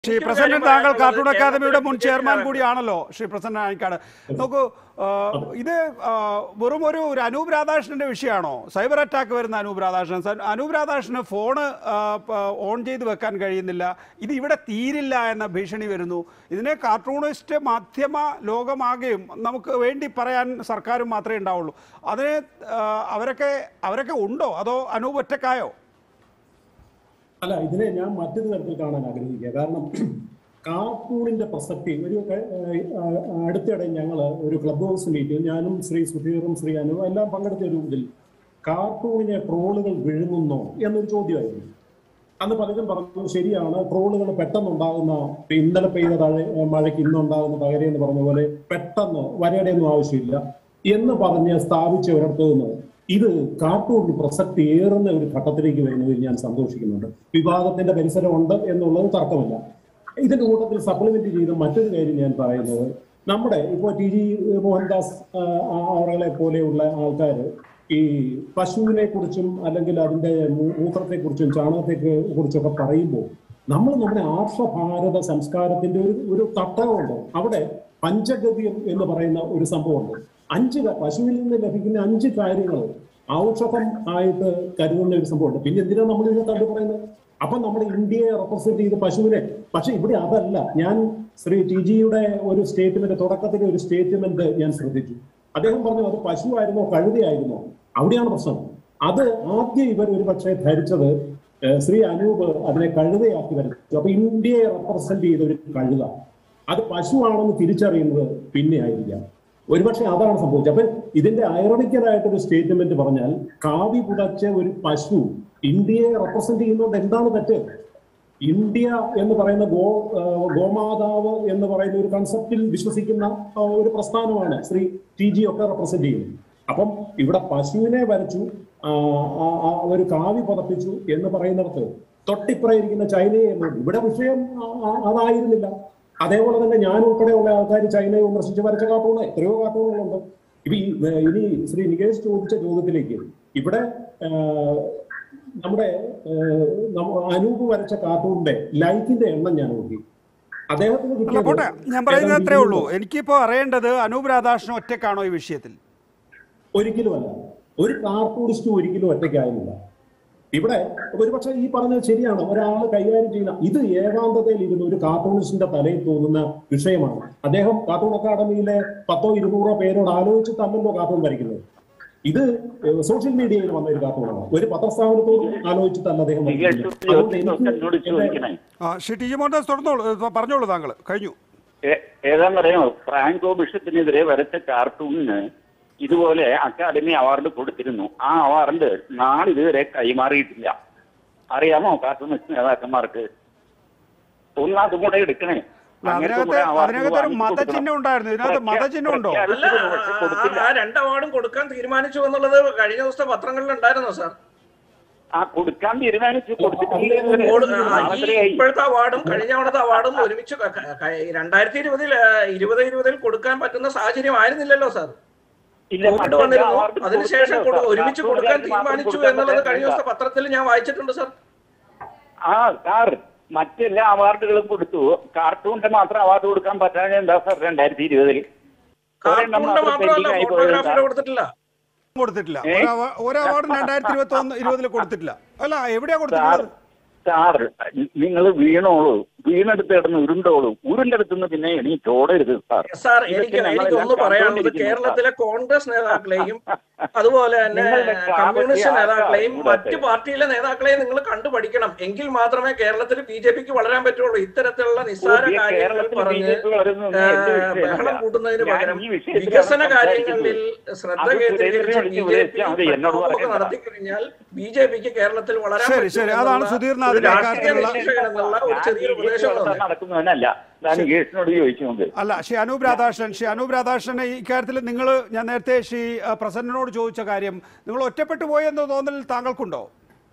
ശ്രീ എനിക്കൊരു പ്രസന്നൻ കാര്യം താങ്കൾ പറയാനുള്ളത് കാർട്ടൂൺ അക്കാദമിയുടെ മുൻ കേരളത്തിൽ ചെയർമാൻ BJP കൂടിയാണല്ലോ ശ്രീ പ്രസന്നൻ ആനിക്കാട് നോക്കൂ ആ, ഇത് ആ, വെറും ഒരു ഒരു അനൂപ് രാധാകൃഷ്ണന്റെ വിഷയമാണോ സൈബർ അറ്റാക്ക് വരുന്ന അനൂപ് രാധാകൃഷ്ണൻ സ- അനൂപ് രാധാകൃഷ്ണന് ഫോണ് ആ, പ- ഓൺ ചെയ്ത് വെക്കാൻ കഴിയുന്നില്ല ഇത് ഇവിടെ തീരില്ല എന്ന ഭീഷണി വരുന്നു ഇതിനെ കാർട്ടൂണിസ്റ്റ് മാധ്യമ ലോകമാകെയും നമുക്ക് വേണ്ടി പറയാൻ സർക്കാരും മാത്രമേ ഉണ്ടാവുള്ളൂ അതിന് ആ, അവരൊക്കെ അവരൊക്കെ ഉണ്ടോ അതോ അനൂപ് ഒറ്റക്കായോ അല്ല ഇതിനെ ഞാൻ മറ്റൊരു തരത്തിൽ കാണാൻ ആഗ്രഹിക്കുക കാരണം കാർട്ടൂണിന്റെ പ്രസക്തി ഒരു ക- ഏഹ് ആഹ് അടുത്തിടെ ഞങ്ങൾ ഒരു ക്ലബ് ഹൗസ് മീറ്റിൽ ഞാനും ശ്രീ സുധീറും ശ്രീ അനു എല്ലാം പങ്കെടുത്ത ഒരു ഇതിൽ കാർട്ടൂണിനെ ട്രോളുകൾ വിഴുങ്ങുന്നോ എന്നൊരു ചോദ്യമായിരുന്നു അന്ന് പലരും പറഞ്ഞു ശരിയാണ് ട്രോളുകൾ പെട്ടെന്നുണ്ടാകുന്ന ഇപ്പൊ ഇന്നലെ പെയ്ത തഴ മഴയ്ക്ക് ഇന്നുണ്ടാകുന്ന തകര എന്ന് പറഞ്ഞ പോലെ പെട്ടെന്ന് വരയുടെ ഒന്നും ആവശ്യമില്ല എന്ന് പറഞ്ഞ് സ്ഥാപിച്ച ഒരിടത്ത് നിന്ന് ഇത് കാർട്ടൂണിന് പ്രസക്തി ഏറുന്ന ഒരു ഘട്ടത്തിലേക്ക് വരുന്നതിൽ ഞാൻ സന്തോഷിക്കുന്നുണ്ട് വിവാദത്തിന്റെ പരിസരമുണ്ട് എന്നുള്ളത് തർക്കമില്ല ഇതിന്റെ കൂട്ടത്തിൽ സപ്ലിമെന്റ് ചെയ്ത മറ്റൊരു കാര്യം ഞാൻ പറയുന്നത് നമ്മുടെ ഇപ്പോൾ ടി ജി മോഹൻദാസ് ആ, ആ, അവരെ പോലെയുള്ള ആൾക്കാർ ഈ പശുവിനെ കുറിച്ചും അല്ലെങ്കിൽ അതിന്റെ മൂ- മൂത്രത്തെക്കുറിച്ചും ചാണകത്തെ കുറിച്ചൊക്കെ പറയുമ്പോൾ നമ്മൾ നമ്മുടെ ആർഷഭാരത സംസ്കാരത്തിന്റെ ഒരു ഒരു തട്ടകമുണ്ട് അവിടെ പഞ്ചഗവ്യം എന്ന് പറയുന്ന ഒരു സംഭവമുണ്ട് അഞ്ച് ക- പശുവിൽ നിന്ന് ലഭിക്കുന്ന അഞ്ച് കാര്യങ്ങൾ ഔഷധം ആയിട്ട് കരുതുന്ന ഒരു സംഭവമുണ്ട് പിന്നെ എന്തിനാ നമ്മൾ ഇതിനെ കണ്ടു പറയുന്നത് അപ്പൊ നമ്മുടെ ഇന്ത്യയെ റെപ്രസെന്റ് ചെയ്ത് പശുവിനെ പക്ഷെ ഇവിടെ അതല്ല ഞാൻ ശ്രീ ടി ജിയുടെ ഒരു സ്റ്റേറ്റ്മെന്റ് തുടക്കത്തിലെ ഒരു സ്റ്റേറ്റ്മെന്റ് ഞാൻ ശ്രദ്ധിച്ചു അദ്ദേഹം പറഞ്ഞു അത് പശുവായിരുന്നോ കഴുതയായിരുന്നോ അവിടെയാണ് പ്രശ്നം അത് ആദ്യം ഇവർ ഒരു പക്ഷേ ധരിച്ചത് ഏഹ്, ശ്രീ അനൂപ് അതിനെ കഴുതയാക്കി വരച്ചു അപ്പൊ ഇന്ത്യയെ റെപ്രസെന്റ് ചെയ്ത ഒരു കഴുത അത് പശുവാണെന്ന് തിരിച്ചറിയുന്നത് പിന്നെ ആയിരിക്കാം ഒരുപക്ഷെ അതാണ് സംഭവിച്ചത് അപ്പൊ ഇതിന്റെ ഐറണിക്കലായിട്ടൊരു സ്റ്റേറ്റ്മെന്റ് പറഞ്ഞാൽ കാവി പുതച്ച ഒരു പശു ഇന്ത്യയെ റെപ്രസെന്റ് ചെയ്യുന്നത് എന്താണ് തെറ്റ് ഇന്ത്യ എന്ന് പറയുന്ന ഗോ ആ, ഗോമാതാവ് എന്ന് പറയുന്ന ഒരു കൺസെപ്റ്റിൽ വിശ്വസിക്കുന്ന ആ, ഒരു പ്രസ്ഥാനമാണ് ശ്രീ ടി ജി ഒക്കെ റെപ്രസെന്റ് ചെയ്യുന്നത് അപ്പം ഇവിടെ പശുവിനെ വരച്ചു ആ, ആ, ആ, ഒരു കാവി പതപ്പിച്ചു എന്ന് പറയുന്നിടത്ത് തൊട്ടിപ്പുറയിരിക്കുന്ന ചൈനയെ എന്ന് ഇവിടെ വിഷയം ആ, ആ, അതായിരുന്നില്ല അതേപോലെ തന്നെ ഞാൻ ഉൾപ്പെടെയുള്ള ആൾക്കാർ ചൈനയെ വിമർശിച്ച് വരച്ച കാർട്ടൂണ് എത്രയോ കാർട്ടൂണുകളുണ്ട് ഇപ്പൊ ഈ ഏ, ഇനി ശ്രീ നികേഷ് ചോദിച്ച ചോദ്യത്തിലേക്ക് ഇവിടെ ആ, നമ്മുടെ ഏ, നമ്മ- അനൂപ് വരച്ച കാർട്ടൂണിന്റെ ലൈക്കിന്റെ എണ്ണം ഞാൻ നോക്കി അദ്ദേഹത്തിന് അല്ല കിട്ടിയത് പോട്ടെ ഞാൻ പറയുന്നത് ഏതാണ്ട് അത്രേ ഉള്ളൂ ഇരുന്നൂറ്. എനിക്കിപ്പോൾ അറിയേണ്ടത് അനൂപ് രാധാകൃഷ്ണൻ ഒറ്റക്കാണോ ഈ വിഷയത്തിൽ ഒരിക്കലുമല്ല ഒരു കാർട്ടൂണിസ്റ്റും ഒരിക്കലും ഒറ്റയ്ക്കായിരുന്നില്ല ഇവിടെ ഒരുപക്ഷെ ഈ പറഞ്ഞത് ശരിയാണ് ഒരാൾ കൈകാര്യം ചെയ്യുന്ന ഇത് ഏകാന്തതയിൽ ഇരുന്ന ഒരു കാർട്ടൂണിസ്റ്റിന്റെ തലയിൽ തോന്നുന്ന വിഷയമാണ് അദ്ദേഹം കാർട്ടൂൺ അക്കാദമിയിലെ പത്തോ ഇരുന്നൂറോ പേരോട് ആലോചിച്ചിട്ടല്ലല്ലോ കാർട്ടൂൺ വരയ്ക്കുന്നത് ഇത് സോഷ്യൽ മീഡിയയിൽ വന്ന ഒരു കാർട്ടൂണാണ് ഒരു പത്രസ്ഥാപനത്തോട് ആലോചിച്ചിട്ടല്ല അദ്ദേഹം വരയ്ക്കുന്നത്. അതുകൊണ്ട് എനിക്ക് എന്നോട് എന്റെ- ചോദിക്കണേ ആ ശ്രീ ടി ജി മോഹൻദാസ് തുടർന്നോളൂ ഏ, പറഞ്ഞോളൂ താങ്കൾ കഴിഞ്ഞു ഏ- ഏതാണെന്നറിയാമോ ഫ്രാങ്കോ ബിഷപ്പിനെതിരെ വരച്ച കാർട്ടൂണിന് ഇതുപോലെ അക്കാദമി അവാർഡ് കൊടുത്തിരുന്നു ആ അവാർഡ് നാളിതുവരെ കൈമാറിയിട്ടില്ല അറിയാമോ കാർട്ടൂണിസ്റ്റ് നേതാക്കന്മാർക്ക് ഒന്ന് അതും കൂടെ എടുക്കണേ അല്ല, അങ്ങനത്തെ അതിനകത്ത് കുറെ award അതിനകത്ത് ഒരു വാങ്ങിച്ചു മതചിഹ്നം കൊടുക്കണം. ഉണ്ടായിരുന്നു ഇതിനകത്ത് പ്രഖ്യാ- മതചിഹ്നം ഉണ്ടോ അല്ല പ്രഖ്യാപിച്ചിരുന്നു, പക്ഷെ കൊടുത്തില്ല. ആ രണ്ട് അവാർഡും കൊടുക്കാൻ തീരുമാനിച്ചു എന്നുള്ളത് കഴിഞ്ഞ ദിവസത്തെ പത്രങ്ങളിൽ ഉണ്ടായിരുന്നോ സാർ ആ കൊടുക്കാൻ തീരുമാനിച്ചു കൊടുത്തിട്ടില്ല ഇതുവരെ. ഓട്- ആ, ഈ നാളെത്രയായി? ഇപ്പോഴത്തെ അവാർഡും കഴിഞ്ഞ തവണത്തെ അവാർഡും ഒരുമിച്ച് ക- ക- ക- രണ്ടായിരത്തി ഇരുപതിൽ ഇരുപത് ഇരുപതിൽ കൊടുക്കാൻ പറ്റുന്ന സാഹചര്യം ആയിരുന്നില്ലല്ലോ സാർ ഇല്ല, കോവിഡ് മറ്റേ വന്നിരുന്നു award അതിനുശേഷം കൊടുത്തല്ലോ, കൊടു- ഒരുമിച്ച് കാർട്ടൂൺ കൊടുക്കാൻ കാർക്ക് മാത്രം തീരുമാനിച്ചു കൊടുക്കാൻ എന്നുള്ളത് കഴിഞ്ഞ പറ്റില്ല. ദിവസത്തെ പത്രത്തിൽ ഞാൻ വായിച്ചിട്ടുണ്ട് സാർ ആ സാർ മറ്റെല്ലാ അവാർഡുകളും കൊടുത്തു കാർട്ടൂണിന്റെ മാത്രം അവാർഡ് കൊടുക്കാൻ പറ്റാതെ എന്താ സാർ രണ്ടായിരത്തി ഇരുപതിൽ കാർട്ടൂണിന്റെ മാത്രമല്ല ഫോട്ടോഗ്രാഫിയുടെ കൊടുത്തിട്ടില്ല കൊടുത്തിട്ടില്ല ഏ? ഒരു അവ- ഒരു അവാർഡും രണ്ടായിരത്തി ഇരുപത്തി ഒന്ന് ഇരുപതിൽ കൊടുത്തിട്ടില്ല അല്ല എവിടെയാ സാർ കൊടുത്തിട്ടുള്ളത് സാർ നിങ്ങൾ വീണോളൂ വീണെടുത്ത് കിടന്ന് ഉരുണ്ടോളൂ ഉരുണ്ടെടുത്ത് നിന്ന് പിന്നെ എണീറ്റോടരുത് സാർ സാർ ഇതൊക്കെ എനിക്ക് എനിക്ക് നമ്മളെല്ലാം ഒന്ന് പറയാനുള്ളത് കണ്ടുകൊണ്ടിരിക്കുന്നു, കേരളത്തിലെ കോൺഗ്രസ് നേതാക്കളെയും അതുപോലെ തന്നെ നിങ്ങളുടെ കമ്മ്യൂണിസ്റ്റ് കാപട്യ നേതാക്കളെയും ആർക്കാ മറ്റ് പാർട്ടിയിലെ നേതാക്കളെയും നിങ്ങൾ കണ്ടുപഠിക്കണം എങ്കിൽ മാത്രമേ കേരളത്തിൽ ബി ജെ പിക്ക് വളരാൻ പറ്റുള്ളൂ ഇത്തരത്തിലുള്ള നിസ്സാര പുതിയ കാര്യങ്ങൾ കേരളത്തിൽ പറഞ്ഞ് BJP വളരുന്നതൊന്നും എന്റെ ഏഹ്, വിഷയമല്ല. ബഹളം കൂട്ടുന്നതിന് ഞാൻ പകരം ഈ വിഷയത്തിലാണ് വികസന സംസാരിക്കുന്നത്. കാര്യങ്ങളിൽ ശ്രദ്ധ അത് കേന്ദ്രീകരിച്ച് സുരേന്ദ്രനെ ബി വിളിച്ച് ജെ ഉപദേശിച്ചാൽ മതി, എന്നോട് പറയണ്ട. നടത്തി കഴിഞ്ഞാൽ ബി ജെ പിക്ക് കേരളത്തിൽ വളരാൻ ശരി, പറ്റും ശരി. അതാണ് എന്നുള്ള സുധീർനാഥിന്റെ ഒരു രാഷ്ട്രീയ കാര്യത്തിലുള്ള- നിരീക്ഷകൻ എന്നുള്ള ഒരു ഞാൻ ചെറിയൊരു BJP ഉപദേശം വളർത്താൻ തന്നെ നടക്കുന്നവനല്ല ഞാൻ ഗേഷിനോട് ചോദിച്ചുകൊണ്ട് അല്ല ശ്രീ അനൂപ് രാധാകൃഷ്ണൻ ശ്രീ അനൂപ് രാധാകൃഷ്ണൻ ഇക്കാര്യത്തിൽ നിങ്ങൾ ഞാൻ നേരത്തെ ശ്രീ അഹ്, പ്രസന്നനോട് ചോദിച്ച കാര്യം നിങ്ങൾ ഒറ്റപ്പെട്ടു പോയെന്ന തോന്നൽ താങ്കൾക്കുണ്ടോ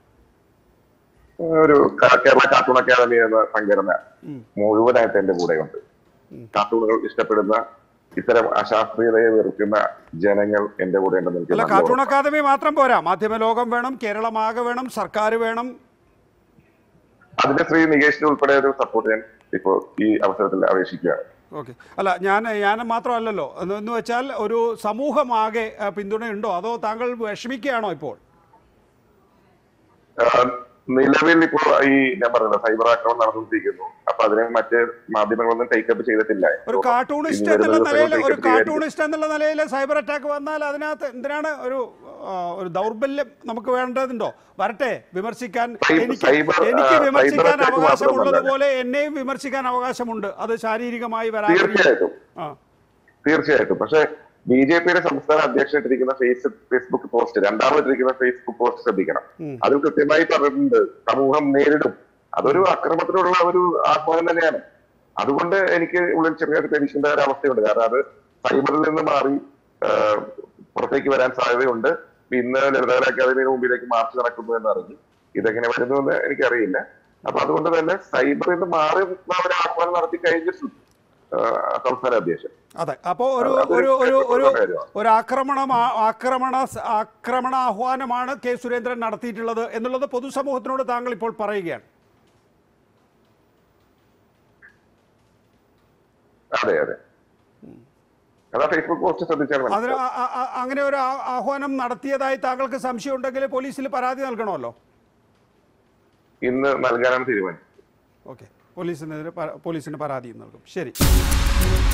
ഒരു ക- കേരള കാർട്ടൂൺ അക്കാദമി എന്ന സംഘടന മുഴുവനായിട്ട് എന്റെ കൂടെയുണ്ട് കാർട്ടൂണുകൾ ഇഷ്ടപ്പെടുന്ന ഇത്തരം അശാസ്ത്രീയതയെ വെറുക്കുന്ന ജനങ്ങൾ എന്റെ കൂടെ ഉണ്ടെന്ന് എനിക്ക് അല്ല നല്ല കാർട്ടൂൺ ഉറപ്പാണ്. അക്കാദമി മാത്രം പോരാ മാധ്യമ ലോകം വേണം കേരളമാകെ വേണം സർക്കാർ വേണം അതിന്റെ ശ്രീ നികേഷിന് ഉൾപ്പെടെ ഒരു സപ്പോർട്ട് ഞാൻ ഇപ്പോൾ ഈ അവസരത്തിൽ അപേക്ഷിക്കുകയാണ് ഓക്കെ അല്ല ഞാൻ ഞാൻ മാത്രമല്ലല്ലോ എന്ന് എന്ന് വെച്ചാൽ ഒരു സമൂഹമാകെ ആ, പിന്തുണയുണ്ടോ അതോ താങ്കൾ വിഷമിക്കുകയാണോ ഇപ്പോൾ ആഹ് നിലവിൽ ഇപ്പോ ഈ ഞാൻ പറഞ്ഞത് സൈബർ ആക്രമണം നടന്നുകൊണ്ടിരിക്കുന്നു അപ്പൊ അതിനെ മറ്റ് മാധ്യമങ്ങളൊന്നും ടേക്കപ്പ് ചെയ്തിട്ടില്ല ഒരു കാർട്ടൂണിസ്റ്റ് ഇനി എന്നുള്ള വരുന്ന നിലയിൽ ദിവസങ്ങളിൽ ഒരു take up ചെയ്യുമായിരിക്കും. കാർട്ടൂണിസ്റ്റ് എന്നുള്ള നിലയിൽ സൈബർ അറ്റാക്ക് വന്നാൽ അതിനകത്ത് എന്തിനാണ് ഒരു ആ, ഒരു ദൗർബല്യം നമുക്ക് വേണ്ടതുണ്ടോ വരട്ടെ വിമർശിക്കാൻ സൈബർ- എനിക്ക് സൈബർ, എനിക്ക് ആ, വിമർശിക്കാൻ സൈബർ അറ്റാക്ക് അവകാശമുള്ളതുപോലെ എന്നെയും വിമർശിക്കാൻ അവകാശമുണ്ട് അത് ശാരീരികമായി വരാൻ തീർച്ചയായിട്ടും ആ തീർച്ചയായിട്ടും പക്ഷെ ബി ജെ പിയുടെ സംസ്ഥാന അധ്യക്ഷനിട്ടിരിക്കുന്ന ഫേസ് ഫേസ്ബുക്ക് പോസ്റ്റ് രണ്ടാമതിരിക്കുന്ന ഫേസ്ബുക്ക് പോസ്റ്റ് ശ്രദ്ധിക്കണം അതിൽ കൃത്യമായി പറഞ്ഞിട്ടുണ്ട് സമൂഹം നേരിടും അതൊരു അക്രമത്തിനുള്ള ഒരു ആഹ്വാനം തന്നെയാണ് അതുകൊണ്ട് എനിക്ക് ഉള്ളിൽ ചെറിയൊരു ടെൻഷന്റെ ഒരു അവസ്ഥയുണ്ട് കാരണം അത് സൈബറിൽ നിന്ന് മാറി ആ, പുറത്തേക്ക് വരാൻ സാധ്യതയുണ്ട് ഇന്ന് ലളിതകല അക്കാദമിയുടെ മുമ്പിലേക്ക് മാർച്ച് നടക്കുന്നു എന്ന് അറിഞ്ഞു ഇതെങ്ങനെ വരുന്നു എന്ന് എനിക്കറിയില്ല അപ്പൊ അതുകൊണ്ട് തന്നെ സൈബറിൽ നിന്ന് മാറി ഒരു ആഹ്വാനം നടത്തി കഴിഞ്ഞിട്ടുണ്ട് ആ, സംസ്ഥാന അധ്യക്ഷൻ അതെ അപ്പോൾ ഒരു അതൊരു ഒരു ഒരു ഒരു കാര്യമാണ്. ഒരു ആക്രമണം ആ- ആക്രമണ ആക്രമണ ആഹ്വാനമാണ് കെ സുരേന്ദ്രൻ നടത്തിയിട്ടുള്ളത് എന്നുള്ളത് പൊതുസമൂഹത്തിനോട് താങ്കൾ ഇപ്പോൾ പറയുകയാണ് അതെ അതെ അതാ ഫേസ്ബുക്ക് പോസ്റ്റ് ശ്രദ്ധിച്ചാൽ അതിന് മനസ്സിലാവും. ആ- ആ- ആ- അങ്ങനെ ഒരു ആ- ആഹ്വാനം നടത്തിയതായി താങ്കൾക്ക് സംശയം ഉണ്ടെങ്കിൽ പോലീസിൽ പരാതി നൽകണമല്ലോ ഇന്ന് നൽകാനാണ് തീരുമാനിച്ചത് ഓക്കെ പോലീസിനെതിരെ പ- പോലീസിന് പരാതി നൽകും ശരി